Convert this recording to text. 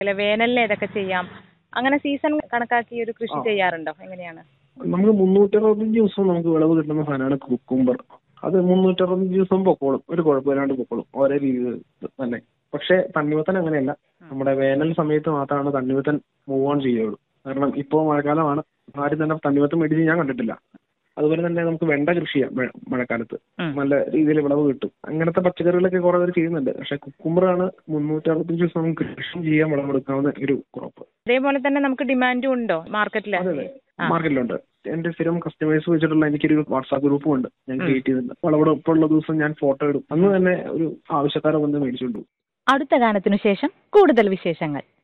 അല്ല വേനലിന് ഏതൊക്കെ ചെയ്യാം അങ്ങനെ സീസൺ കണക്കാക്കി ഒരു കൃഷി ചെയ്യാറുണ്ടോ എങ്ങനെയാണ് നമുക്ക് മുന്നൂറ്ററുപത്തഞ്ച് ദിവസം നമുക്ക് വിളവ് കിട്ടുന്ന സാധനമാണ് കുക്കുംബർ അത് മുന്നൂറ്ററുപത്തഞ്ച് ദിവസം പൊക്കോളും ഒരു കുഴപ്പമില്ലാണ്ട് പൊക്കോളും ഒരേ രീതിയിൽ തന്നെ പക്ഷേ തണ്ണിമത്തൻ അങ്ങനെയല്ല നമ്മുടെ വേനൽ സമയത്ത് മാത്രമാണ് തണ്ണിമത്തൻ മൂവ് ഓൺ ചെയ്യുള്ളൂ കാരണം ഇപ്പോൾ മഴക്കാലമാണ് ആരും തന്നെ തണ്ണിമത്തൻ മേടിച്ച് ഞാൻ കണ്ടിട്ടില്ല അതുപോലെ തന്നെ നമുക്ക് വെണ്ട കൃഷി ചെയ്യാം മഴ- മഴക്കാലത്ത് ഉം. നല്ല രീതിയിൽ വിളവ് കിട്ടും അങ്ങനത്തെ പച്ചക്കറികളൊക്കെ കുറെ പേര് ചെയ്യുന്നുണ്ട് പക്ഷെ കുക്കുംബറാണ് മുന്നൂറ്ററുപത്തഞ്ച് ദിവസം നമുക്ക് കൃഷി ചെയ്യാൻ വിളവെടുക്കാവുന്ന ഒരു ക്രോപ്പ് അതേപോലെ തന്നെ നമുക്ക് ഡിമാൻഡും ഉണ്ടോ മാർക്കറ്റിൽ അതെ അതെ മാർക്കറ്റിലുണ്ട് എന്റെ സ്ഥിരം കസ്റ്റമേഴ്സ് വെച്ചിട്ടുള്ള എനിക്കൊരു വാട്സാപ്പ് ഗ്രൂപ്പും ഉണ്ട് ഞാൻ ക്രിയേറ്റ് ചെയ്തിട്ടുണ്ട് വിളവെടുപ്പുള്ള ദിവസം ഞാൻ ഫോട്ടോ ഇടും അന്ന് തന്നെ ഒരു ആവശ്യക്കാരെ വന്ന് മേടിച്ചുകൊണ്ടു അടുത്ത ഗാനത്തിനു ശേഷം കൂടുതൽ വിശേഷങ്ങൾ